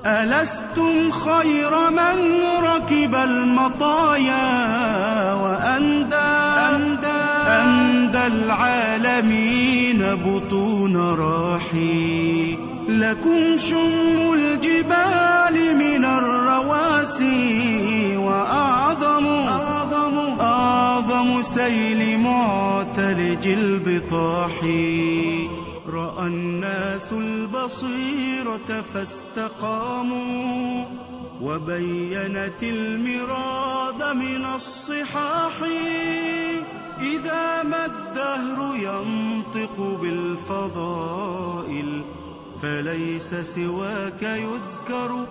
ألستم خير من ركب المطايا وأندى أندى, أندى العالمين بطون راحي لكم شم الجبال من الرواسي وأعظم أعظم, أعظم سيل معتلج البطاح رأى الناس البصيرة فاستقاموا وبينت المراد من الصحاح إذا ما الدهر ينطق بالفضائل فليس سواك يذكر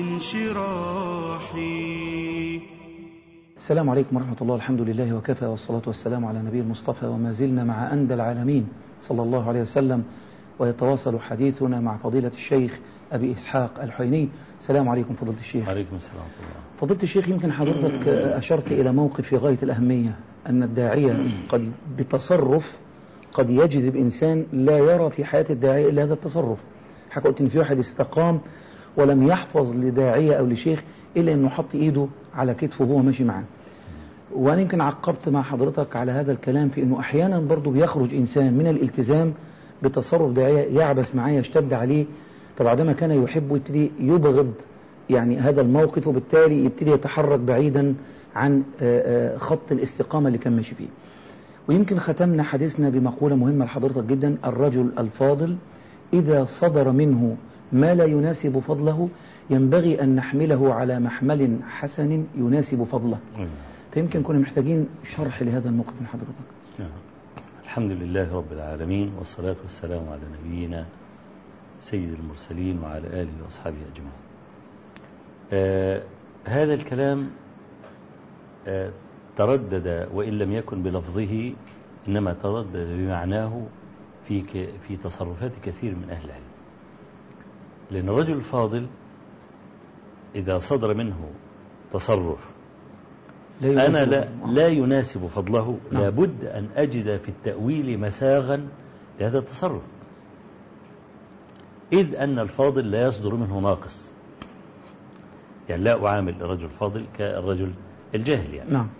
بانشراحي السلام عليكم ورحمة الله الحمد لله وكفى والصلاة والسلام على نبي المصطفى وما زلنا مع أندى العالمين صلى الله عليه وسلم ويتواصل حديثنا مع فضيلة الشيخ أبي إسحاق الحيني السلام عليكم فضيلة الشيخ عليكم السلام ورحمة الله فضيلة الشيخ يمكن حضرتك أشرت إلى موقف في غاية الأهمية أن الداعية قد بتصرف قد يجذب إنسان لا يرى في حياة الداعية إلا هذا التصرف حكى قلت إن في واحد استقام ولم يحفظ لداعية أو لشيخ إلا أنه حط إيده على كتفه وهو ماشي معاه وأنا يمكن عقبت مع حضرتك على هذا الكلام في أنه أحيانا برضو بيخرج إنسان من الالتزام بتصرف داعية يعبس معاه يشتد عليه فبعدما كان يحب يبتدي يبغض يعني هذا الموقف وبالتالي يبتدي يتحرك بعيدا عن خط الاستقامة اللي كان ماشي فيه ويمكن ختمنا حديثنا بمقولة مهمة لحضرتك جدا الرجل الفاضل إذا صدر منه ما لا يناسب فضله ينبغي أن نحمله على محمل حسن يناسب فضله فيمكن كنا محتاجين شرح لهذا الموقف من حضرتك الحمد لله رب العالمين والصلاة والسلام على نبينا سيد المرسلين وعلى آله وأصحابه أجمعين آه هذا الكلام آه تردد وإن لم يكن بلفظه إنما تردد بمعناه في في تصرفات كثير من أهل العلم لأن الرجل الفاضل إذا صدر منه تصرف لا أنا لا, لا يناسب فضله نعم. لابد أن أجد في التأويل مساغا لهذا التصرف إذ أن الفاضل لا يصدر منه ناقص يعني لا أعامل الرجل الفاضل كالرجل الجاهل يعني نعم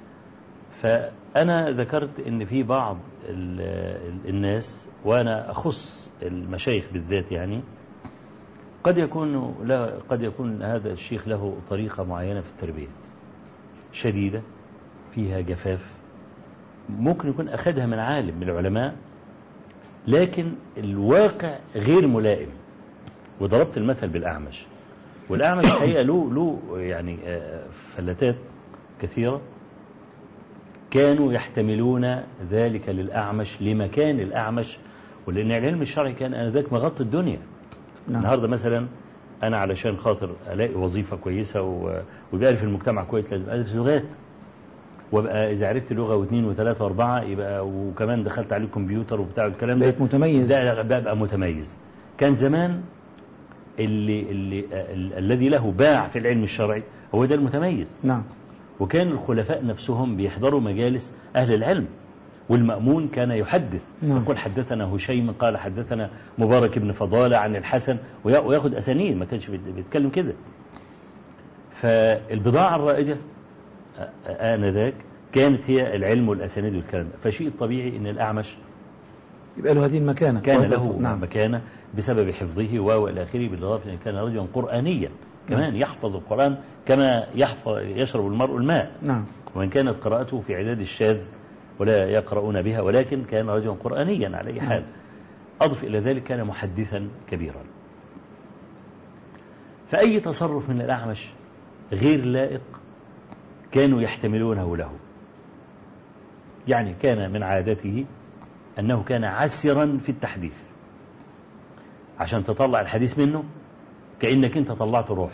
فأنا ذكرت أن في بعض الناس وأنا أخص المشايخ بالذات يعني قد يكون لا قد يكون هذا الشيخ له طريقة معينة في التربية شديدة فيها جفاف ممكن يكون أخذها من عالم من العلماء لكن الواقع غير ملائم وضربت المثل بالأعمش والأعمش الحقيقة له له يعني فلتات كثيرة كانوا يحتملون ذلك للأعمش لمكان الأعمش ولأن العلم الشرعي كان آنذاك مغطي الدنيا نعم. النهاردة مثلا أنا علشان خاطر ألاقي وظيفة كويسة ويبقى في المجتمع كويس لازم أدرس لغات وابقى إذا عرفت لغة واثنين وثلاثة وأربعة يبقى وكمان دخلت عليه الكمبيوتر وبتاع الكلام ده بقيت متميز ده بقى متميز كان زمان اللي اللي ال الذي له باع في العلم الشرعي هو ده المتميز نعم وكان الخلفاء نفسهم بيحضروا مجالس أهل العلم والمأمون كان يحدث نعم. يقول حدثنا هشيم قال حدثنا مبارك بن فضالة عن الحسن وياخد أسانيد ما كانش بيتكلم كده فالبضاعة الرائجة آنذاك كانت هي العلم والأسانيد والكلام ده فشيء طبيعي أن الأعمش يبقى له هذه المكانة كان له نعم. مكانة بسبب حفظه وإلى آخره بالإضافة أن كان رجلا قرآنيا كمان نعم. يحفظ القرآن كما يحفظ يشرب المرء الماء نعم. وإن كانت قراءته في عداد الشاذ ولا يقرؤون بها ولكن كان رجلا قرآنيا على أي حال أضف إلى ذلك كان محدثا كبيرا فأي تصرف من الأعمش غير لائق كانوا يحتملونه له يعني كان من عادته أنه كان عسرا في التحديث عشان تطلع الحديث منه كأنك أنت طلعت روح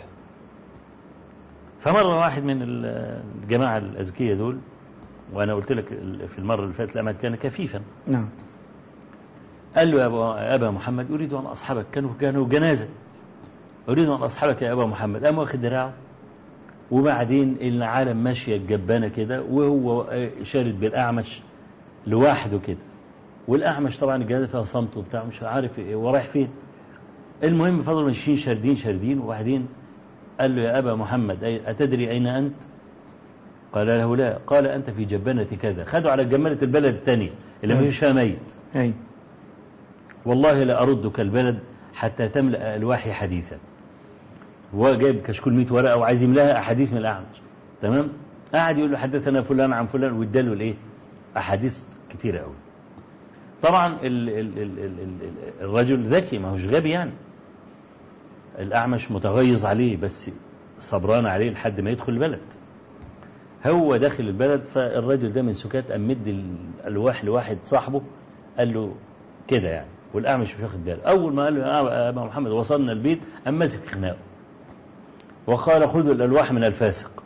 فمرة واحد من الجماعة الأذكية دول وأنا قلت لك في المرة اللي فاتت الأمد كان كفيفا نعم قال له يا أبا, أبا محمد أريد أن أصحبك كانوا كانوا جنازة أريد أن أصحبك يا أبا محمد قام واخد دراعه وبعدين العالم ماشية الجبانة كده وهو شارد بالأعمش لوحده كده والأعمش طبعا الجنازة فيها صمت وبتاع مش عارف هو رايح فين المهم فضلوا ماشيين شاردين شاردين وبعدين قال له يا أبا محمد أي- أتدري أين أنت قال له لا قال أنت في جبانة كذا خدوا على جبانة البلد الثانية اللي ما أيوة. فيش فيها ميت أي والله لأردك البلد حتى تملأ ألواحي حديثا هو جايب كشكول 100 ورقة وعايز يملاها أحاديث من الأعمش تمام قاعد يقول له حدثنا فلان عن فلان واداله الإيه أحاديث كتيرة قوي طبعا ال ال ال ال ال ال الرجل ذكي ما هوش غبي يعني الأعمش متغيظ عليه بس صبران عليه لحد ما يدخل البلد هو داخل البلد فالرجل ده من سكات قام مدي الألواح لواحد صاحبه قال له كده يعني والأعمش مش واخد باله أول ما قال له يا أبا محمد وصلنا البيت قام ماسك خناقه وقال خذوا الألواح من الفاسق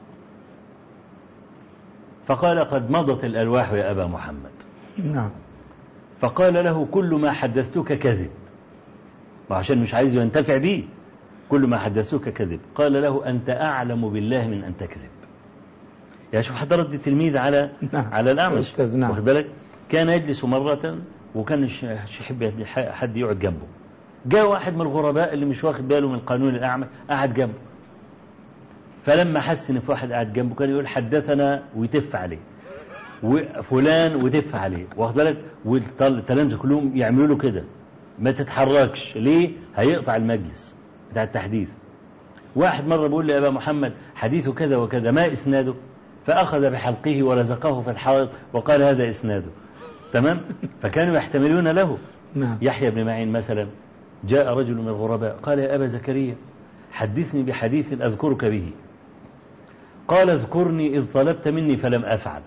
فقال قد مضت الألواح يا أبا محمد نعم فقال له كل ما حدثتك كذب وعشان مش عايز ينتفع بيه كل ما حدثتك كذب قال له أنت أعلم بالله من أن تكذب يا شوف حضرت دي التلميذ على نعم. على الأعمش أستاذ، نعم. واخد بالك كان يجلس مرة وكان يش- يحب يدي- حد يقعد جنبه جاء واحد من الغرباء اللي مش واخد باله من قانون الأعمى قعد جنبه فلما حس ان في واحد قاعد جنبه كان يقول حدثنا ويتف عليه وفلان وتف عليه واخد بالك والتلامذه كلهم يعملوا له كده ما تتحركش ليه هيقطع المجلس بتاع التحديث واحد مرة بيقول لي يا أبا محمد حديث كذا وكذا ما إسناده فأخذ بحلقه ولزقه في الحائط وقال هذا إسناده تمام فكانوا يحتملون له نعم يحيى بن معين مثلا جاء رجل من الغرباء قال يا أبا زكريا حدثني بحديث أذكرك به قال اذكرني إذ طلبت مني فلم أفعل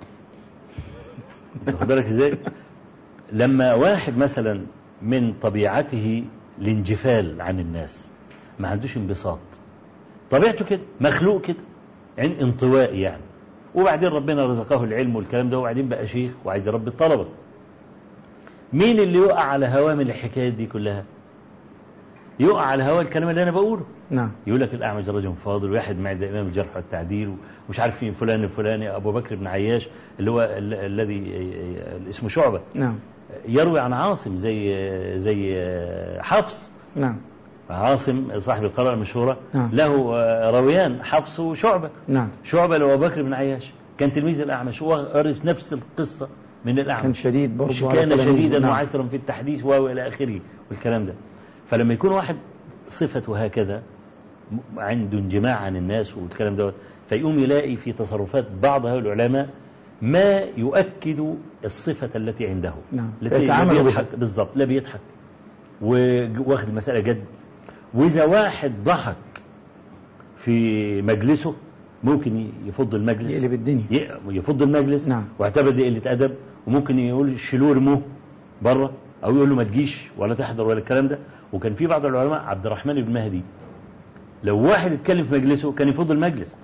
واخد بالك ازاي لما واحد مثلا من طبيعته الانجفال عن الناس ما عندوش انبساط طبيعته كده مخلوق كده عن انطوائي يعني وبعدين ربنا رزقه العلم والكلام ده وبعدين بقى شيخ وعايز يربي الطلبه مين اللي يقع على هواه من الحكايات دي كلها يقع على هواه الكلام اللي انا بقوله نعم يقول لك الأعمج رجل فاضل واحد معد إمام الجرح والتعديل ومش عارف مين فلان الفلاني أبو بكر بن عياش اللي هو ال- الذي اسمه شعبة نعم يروي عن عاصم زي زي حفص نعم عاصم صاحب القراءة المشهورة نعم. له رويان حفص وشعبة نعم شعبة لو أبو بكر بن عياش كان تلميذ الأعمش وارث نفس القصة من كان الأعمش شديد برضه على كان تلاميذه. شديدا نعم. وعسرا في التحديث والى اخره والكلام ده فلما يكون واحد صفته هكذا م- عنده انجماع عن الناس والكلام دوت فيقوم يلاقي في تصرفات بعض هؤلاء العلماء ما يؤكد الصفة التي عنده نعم. التي لا فيتعامل بها. بيضحك بالضبط لا بيضحك واخد المسألة جد وإذا واحد ضحك في مجلسه ممكن يفض المجلس يقلب الدنيا ي- يفض المجلس نعم. واعتبر دي قله ادب وممكن يقول شيلوه ارموه بره او يقول له ما تجيش ولا تحضر ولا الكلام ده وكان في بعض العلماء عبد الرحمن بن مهدي لو واحد اتكلم في مجلسه كان يفض المجلس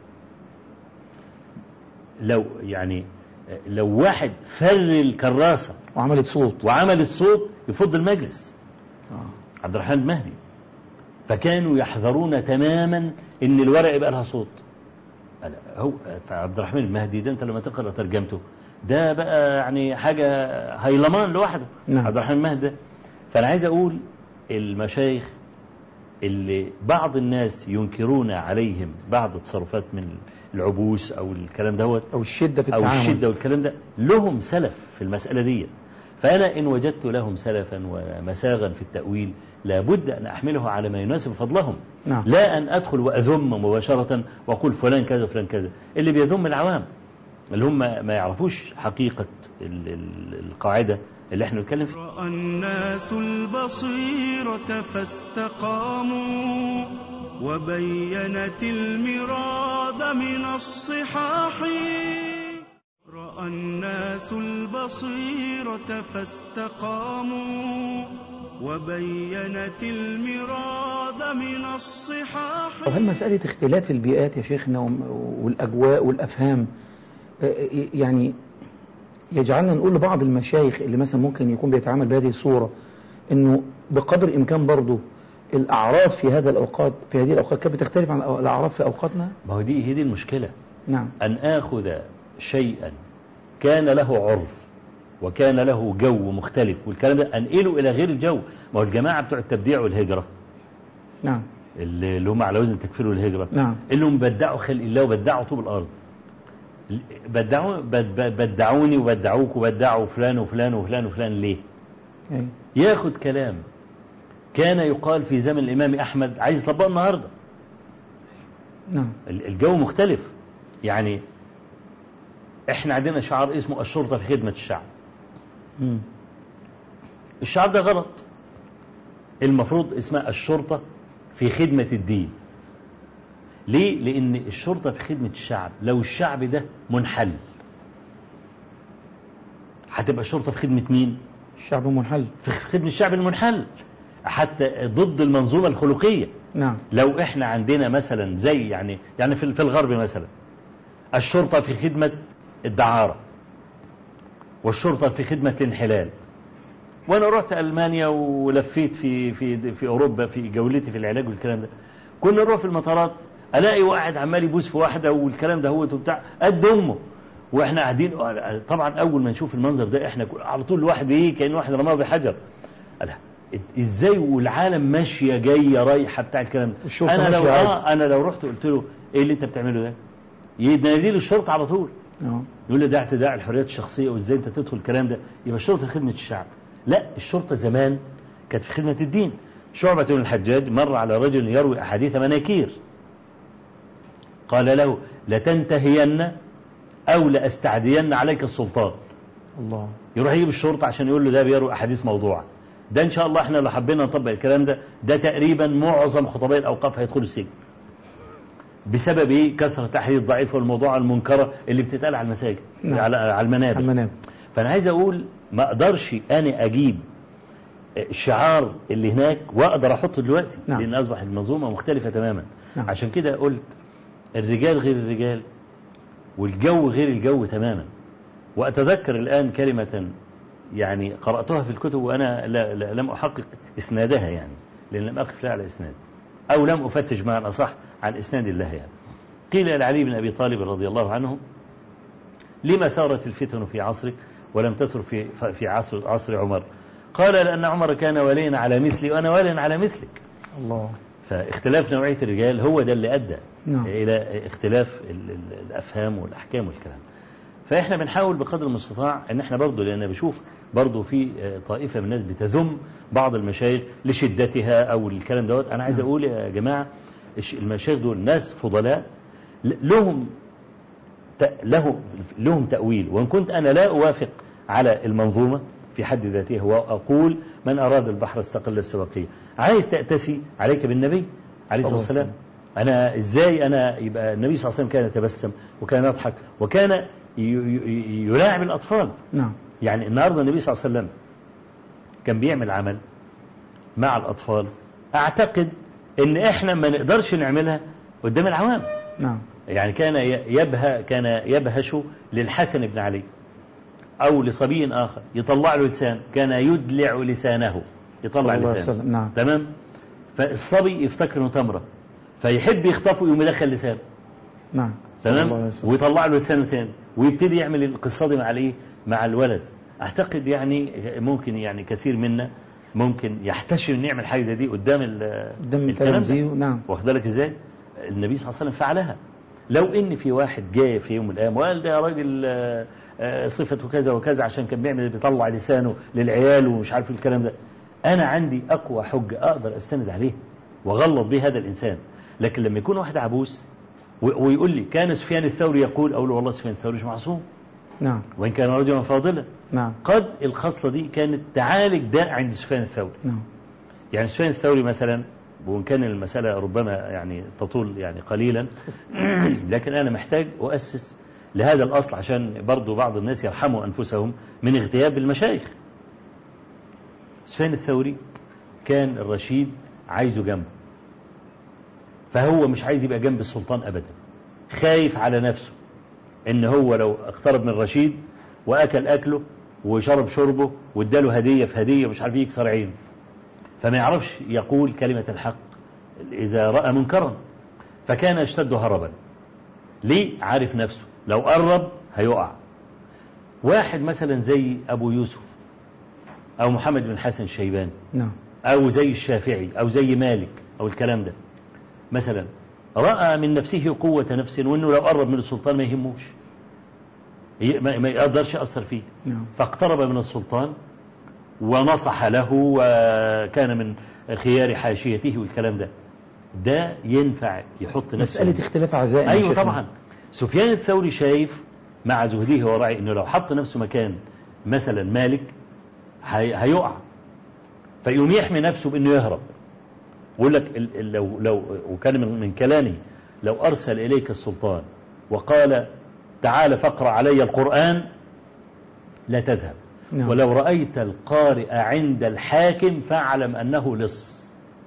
لو يعني لو واحد فر الكراسه وعملت صوت وعمل الصوت يفض المجلس آه. عبد الرحمن المهدي فكانوا يحذرون تماما ان الورق يبقى لها صوت ألا هو فعبد الرحمن المهدي ده انت لما تقرا ترجمته ده بقى يعني حاجه هيلمان لوحده نعم. عبد الرحمن المهدي ده فانا عايز اقول المشايخ اللي بعض الناس ينكرون عليهم بعض التصرفات من العبوس او الكلام دوت أو الشدة في أو التعامل الشدة والكلام ده لهم سلف في المسألة دي فأنا إن وجدت لهم سلفا ومساغا في التأويل لابد أن أحمله على ما يناسب فضلهم نعم. لا أن أدخل وأذم مباشرة وأقول فلان كذا وفلان كذا اللي بيذم العوام اللي هم ما يعرفوش حقيقة ال- ال- القاعدة اللي احنا بنتكلم فيها رأى الناس البصيرة فاستقاموا وبينت المراد من الصحاح رأى الناس البصيرة فاستقاموا وبينت المراد من الصحاح وهل مسألة اختلاف البيئات يا شيخنا وم- والأجواء والأفهام آه، يعني يجعلنا نقول لبعض المشايخ اللي مثلا ممكن يكون بيتعامل بهذه الصورة انه بقدر الامكان برضه الاعراف في هذا الاوقات في هذه الاوقات كانت بتختلف عن الاعراف في اوقاتنا ما هو دي هي دي المشكلة نعم أن آخذ شيئا كان له عرف وكان له جو مختلف والكلام ده أنقله إلى غير الجو ما هو الجماعة بتوع التبديع والهجرة نعم اللي اللي هم على وزن التكفير والهجرة نعم. اللي هم بدعوا خلق الله وبدعوا طوب الأرض بدعوا بد- بد- بدعوني وبدعوك وبدعوا فلان وفلان وفلان وفلان ليه أي. ياخد كلام كان يقال في زمن الإمام أحمد عايز يطبقه النهاردة نعم ال- الجو مختلف يعني احنا عندنا شعار اسمه الشرطة في خدمة الشعب مم. الشعار ده غلط المفروض اسمها الشرطة في خدمة الدين ليه؟ لأن الشرطة في خدمة الشعب لو الشعب ده منحل هتبقى الشرطة في خدمة مين؟ الشعب منحل في خدمة الشعب المنحل حتى ضد المنظومة الخلقية نعم لو احنا عندنا مثلا زي يعني يعني في في الغرب مثلا الشرطة في خدمة الدعارة والشرطة في خدمة الانحلال وانا رحت المانيا ولفيت في في في اوروبا في جولتي في العلاج والكلام ده كنا نروح في المطارات الاقي واحد عمال يبوس في واحده والكلام ده هو وبتاع قد امه واحنا قاعدين طبعا اول ما نشوف المنظر ده احنا على طول الواحد ايه كان واحد رماه بحجر قال ازاي والعالم ماشيه جايه رايحه بتاع الكلام ده الشرطة انا لو ماشية عادي. اه انا لو رحت قلت له ايه اللي انت بتعمله ده ينادي لي الشرطه على طول نعم يقول لي ده اعتداء على الحريات الشخصيه وازاي انت تدخل الكلام ده يبقى الشرطه في خدمه الشعب لا الشرطه زمان كانت في خدمه الدين شعبة بن الحجاج مر على رجل يروي احاديث مناكير قال له لتنتهين او لاستعدين عليك السلطان الله يروح يجيب الشرطه عشان يقول له ده بيروي احاديث موضوعه ده ان شاء الله احنا لو حبينا نطبق الكلام ده ده تقريبا معظم خطباء الاوقاف هيدخلوا السجن بسبب ايه كثره الاحاديث الضعيفه والموضوع المنكره اللي بتتقال على المساجد نعم. على على المنابر المنام فانا عايز اقول ما اقدرش انا اجيب الشعار اللي هناك واقدر احطه دلوقتي نعم. لان اصبح المنظومه مختلفه تماما نعم. عشان كده قلت الرجال غير الرجال والجو غير الجو تماما واتذكر الان كلمه يعني قراتها في الكتب وانا لا لا لم احقق اسنادها يعني لان لم اقف لها على اسناد او لم افتش مع الاصح عن اسناد الله يعني قيل لعلي بن ابي طالب رضي الله عنه لما ثارت الفتن في عصرك ولم تثر في في عصر عصر عمر قال لأن عمر كان وليا على مثلي وأنا وليا على مثلك الله فاختلاف نوعية الرجال هو ده اللي أدى نعم. إلى اختلاف ال- ال- الأفهام والأحكام والكلام فإحنا بنحاول بقدر المستطاع أن إحنا برضه لأن بشوف برضه في آه، طائفة من الناس بتذم بعض المشايخ لشدتها أو الكلام دوت أنا عايز نعم. أقول يا جماعة الش- المشايخ دول ناس فضلاء ل- لهم ت- له لهم تأويل وإن كنت أنا لا أوافق على المنظومة في حد ذاتها وأقول من أراد البحر استقل السواقية عايز تأتسي عليك بالنبي عليه الصلاة صلى الله والسلام أنا إزاي أنا يبقى النبي صلى الله عليه وسلم كان يتبسم وكان يضحك وكان ي- ي- يلاعب الأطفال نعم يعني النهاردة النبي صلى الله عليه وسلم كان بيعمل عمل مع الأطفال أعتقد إن إحنا ما نقدرش نعملها قدام العوام نعم يعني كان يبهى كان يبهش للحسن بن علي أو لصبي آخر يطلع له لسان كان يدلع لسانه يطلع صلى الله عليه لسانه وسلم، نعم. تمام فالصبي يفتكر انه تمرة فيحب يخطفه يقوم يدخل لسانه نعم صلى الله عليه تمام وسلم. ويطلع له لسانه تاني ويبتدي يعمل القصة دي مع الايه مع الولد اعتقد يعني ممكن يعني كثير منا ممكن يحتشم انه يعمل حاجه زي دي قدام ال- قدام الكلام ده. التلامذة نعم واخد بالك ازاي النبي صلى الله عليه وسلم فعلها لو ان في واحد جاي في يوم من الايام وقال ده يا راجل آه، آه، صفته كذا وكذا عشان كان بيعمل بيطلع لسانه للعيال ومش عارف الكلام ده انا عندي اقوى حجه اقدر استند عليه واغلط به هذا الانسان لكن لما يكون واحد عبوس و- ويقول لي كان سفيان الثوري يقول اقول له والله سفيان الثوري مش معصوم نعم وان كان رجلا فاضلا نعم قد الخصله دي كانت تعالج داء عند سفيان الثوري نعم يعني سفيان الثوري مثلا وإن كان المسألة ربما يعني تطول يعني قليلا لكن أنا محتاج أؤسس لهذا الأصل عشان برضو بعض الناس يرحموا أنفسهم من اغتياب المشايخ سفيان الثوري كان الرشيد عايزه جنبه فهو مش عايز يبقى جنب السلطان أبدا خايف على نفسه ان هو لو اقترب من رشيد واكل اكله وشرب شربه واداله هديه في هديه مش عارف يكسر عينه فما يعرفش يقول كلمه الحق اذا راى منكرا فكان يشتد هربا ليه عارف نفسه لو قرب هيقع واحد مثلا زي ابو يوسف او محمد بن حسن الشيباني نعم أو زي الشافعي أو زي مالك أو الكلام ده مثلا رأى من نفسه قوة نفس وأنه لو قرب من السلطان ما يهموش ي- ما ما يقدرش يأثر فيه نعم فاقترب من السلطان ونصح له وكان من خيار حاشيته والكلام ده ده ينفع يحط نفسه مسألة اختلاف عزائم يا ايوه شيخنا. طبعا سفيان الثوري شايف مع زهده ورعي انه لو حط نفسه مكان مثلا مالك هي- هيقع فيقوم يحمي نفسه بانه يهرب ويقول لك ال- ال- لو لو وكان من من كلامه لو ارسل اليك السلطان وقال تعال فاقرا علي القران لا تذهب نعم. ولو رايت القارئ عند الحاكم فاعلم انه لص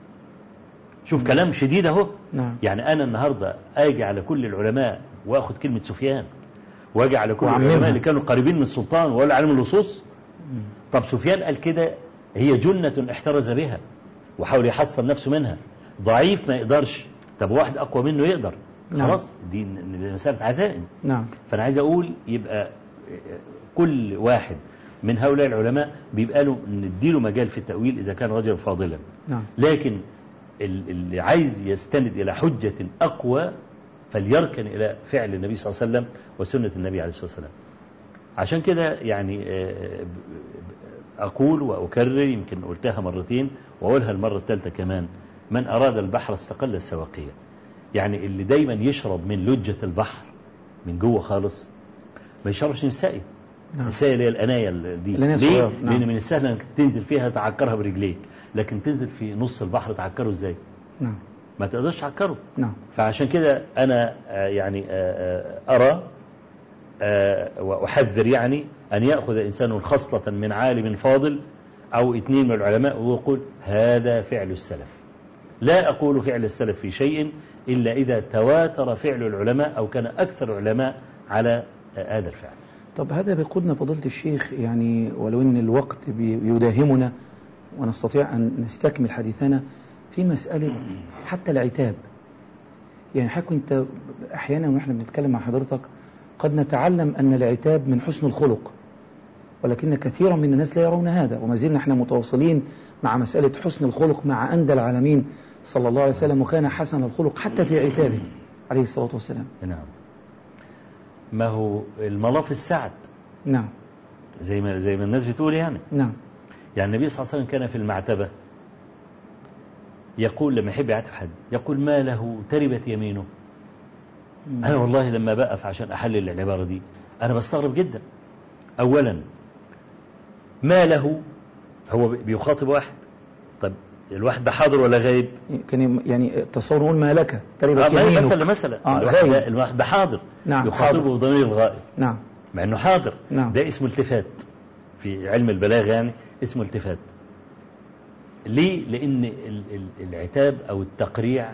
شوف كلام شديد اهو نعم يعني أنا النهاردة أجي على كل العلماء وأخذ كلمة سفيان وأجي على كل وأعممها. العلماء اللي كانوا قريبين من السلطان ولا علم اللصوص طب سفيان قال كده هي جنة احترز بها وحاول يحصن نفسه منها ضعيف ما يقدرش طب واحد أقوى منه يقدر نعم. خلاص دي ن- مسألة عزائم نعم فأنا عايز أقول يبقى كل واحد من هؤلاء العلماء بيبقى له نديله مجال في التأويل إذا كان رجلا فاضلا نعم لكن ال- اللي عايز يستند إلى حجة أقوى فليركن إلى فعل النبي صلى الله عليه وسلم وسنة النبي عليه الصلاة والسلام عشان كده يعني آه، ب- ب- أقول وأكرر يمكن قلتها مرتين وأقولها المرة الثالثة كمان من أراد البحر استقل السواقية يعني اللي دايما يشرب من لجة البحر من جوه خالص ما يشربش من السائل نعم السائل هي الأناية ال- دي الأناية ليه؟ الصغيرة، نعم. لأن من السهل أنك تنزل فيها تعكرها برجليك لكن تنزل في نص البحر تعكره ازاي نعم ما تقدرش تعكره نعم فعشان كده أنا آه، يعني آه، آه، أرى آه، وأحذر يعني أن يأخذ إنسان خصلة من عالم فاضل أو اثنين من العلماء ويقول هذا فعل السلف لا أقول فعل السلف في شيء إلا إذا تواتر فعل العلماء أو كان أكثر العلماء على آه، هذا الفعل طب هذا بيقودنا فضيلة الشيخ يعني ولو ان الوقت بي- يداهمنا ونستطيع ان نستكمل حديثنا في مسألة حتى العتاب يعني حضرتك انت احيانا واحنا بنتكلم مع حضرتك قد نتعلم ان العتاب من حسن الخلق ولكن كثيرا من الناس لا يرون هذا وما زلنا احنا متواصلين مع مسألة حسن الخلق مع أندى العالمين صلى الله عليه وسلم وكان حسن الخلق حتى في عتابه عليه الصلاة والسلام نعم ما هو الملاف السعد نعم زي ما زي ما الناس بتقول يعني نعم يعني النبي صلى الله عليه وسلم كان في المعتبة يقول لما يحب يعاتب حد يقول ما له تربت يمينه أنا والله لما بقف عشان أحلل العبارة دي أنا بستغرب جدا أولا ما له هو بيخاطب واحد طب الواحد ده حاضر ولا غايب كان يعني تصور نقول ما لك تربت آه، ما- يمينك مثلا مثلا آه، الواحد غايب. ده, الواحد ده حاضر نعم، يخاطبه حاضر. بضمير الغائب نعم مع انه حاضر نعم. ده اسمه التفات في علم البلاغه يعني اسمه التفات ليه لان ال- ال- العتاب او التقريع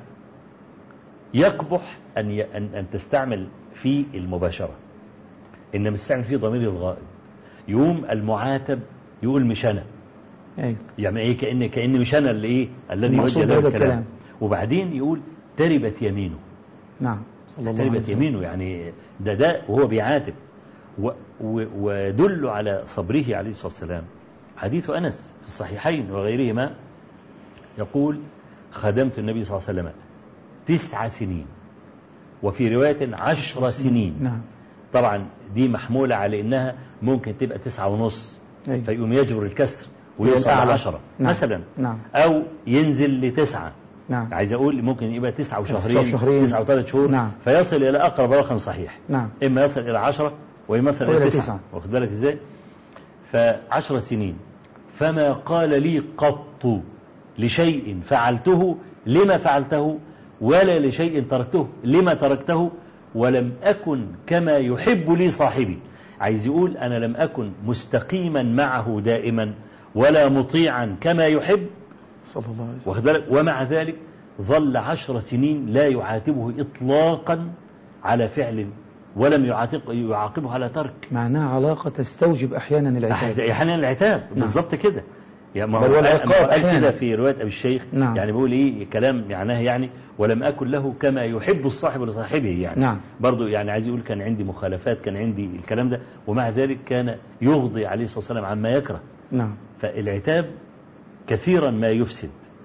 يقبح ان ي- ان ان تستعمل فيه المباشره انما تستعمل فيه ضمير الغائب يوم المعاتب يقول مش انا أيوة. يعني ايه كان كان مش انا اللي ايه الذي المقصود وجه له بهذا الكلام الكلام. وبعدين يقول تربت يمينه نعم صلى الله عليه تربت وسلم يمينه يعني ده ده وهو بيعاتب و- و- ودل على صبره عليه الصلاة والسلام حديث أنس في الصحيحين وغيرهما يقول خدمت النبي صلى الله عليه وسلم تسع سنين وفي رواية عشر سنين نعم طبعا دي محمولة على إنها ممكن تبقى تسعة ونص أيوة. فيقوم يجبر الكسر ويوصل الأعلى. لعشرة نعم. مثلا نعم أو ينزل لتسعة نعم عايز أقول ممكن يبقى تسعة تسعة وشهرين وشهرين. تسعة وثلاث شهور نعم. فيصل إلى أقرب رقم صحيح نعم إما يصل إلى عشرة وإما يصل أو إلى إلى تسعة تسعة. واخد بالك إزاي فعشر سنين فما قال لي قط لشيء فعلته لما فعلته ولا لشيء تركته لما تركته ولم أكن كما يحب لي صاحبي عايز يقول أنا لم أكن مستقيما معه دائما ولا مطيعا كما يحب صلى الله عليه وسلم واخد بالك ومع ذلك ظل عشر سنين لا يعاتبه إطلاقا على فعل ولم يعاتب يعاقبه على ترك معناها علاقة تستوجب أحيانا العتاب أحيانا العتاب بالظبط كده يعني ما هو بل والعقاب ما هو قال أحيانا. كده في رواية أبي الشيخ نعم. يعني بيقول إيه كلام معناه يعني ولم أكن له كما يحب الصاحب لصاحبه يعني نعم. برضو يعني عايز يقول كان عندي مخالفات كان عندي الكلام ده ومع ذلك كان يغضي عليه الصلاة والسلام عما يكره نعم فالعتاب كثيرا ما يفسد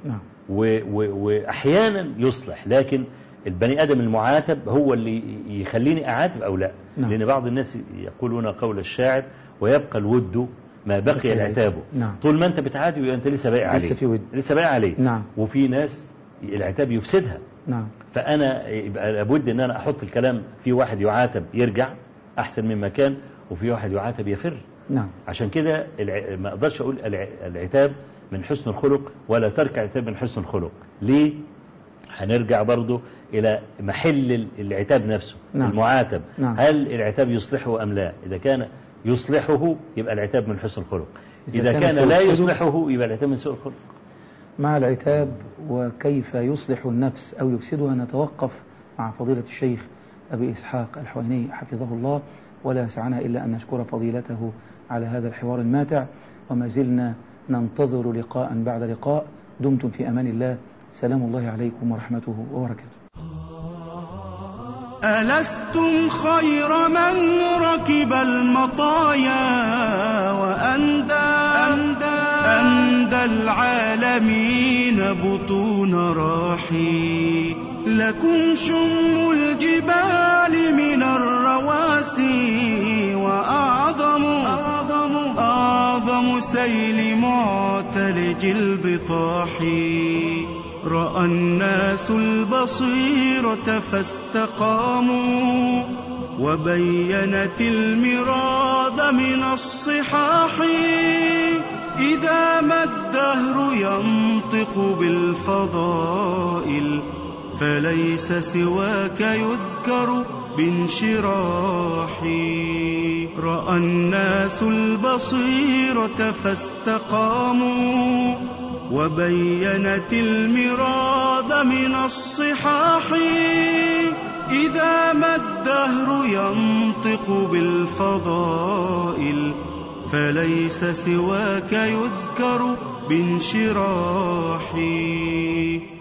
نعم و- و- وأحيانا يصلح لكن البني آدم المعاتب هو اللي يخليني أعاتب أو لا نعم. لأن بعض الناس يقولون قول الشاعر ويبقى الود ما بقي بقي العتاب نعم. طول ما أنت بتعاتب يبقى أنت لسه باقي عليه لسه في ود. لسه باقي عليه نعم. وفي ناس العتاب يفسدها نعم فأنا يبقى لابد أن أنا أحط الكلام في واحد يعاتب يرجع أحسن مما كان وفي واحد يعاتب يفر نعم عشان كده الع... ما اقدرش اقول الع... العتاب من حسن الخلق ولا ترك العتاب من حسن الخلق ليه هنرجع برضو الى محل ال- العتاب نفسه نعم. المعاتب نعم. هل العتاب يصلحه ام لا اذا كان يصلحه يبقى العتاب من حسن الخلق إذا اذا كان كان لا سيفسده- يصلحه يبقى العتاب من سوء الخلق مع العتاب وكيف يصلح النفس أو يفسدها نتوقف مع فضيلة الشيخ أبي إسحاق الحويني حفظه الله ولا يسعنا إلا أن نشكر فضيلته على هذا الحوار الماتع وما زلنا ننتظر لقاء بعد لقاء دمتم في أمان الله سلام الله عليكم ورحمته وبركاته ألستم خير من ركب المطايا وأندى أندى, أندى العالمين بطون راحي لكم شم الجبال من الرواسي وأعظم أعظم, أعظم سيل معتلج البطاح رأى الناس البصيرة فاستقاموا وبينت المراد من الصحاح إذا ما الدهر ينطق بالفضائل فليس سواك يذكر بانشراح رأى الناس البصيرة فاستقاموا وبينت المراد من الصحاح إذا ما الدهر ينطق بالفضائل فليس سواك يذكر بانشراح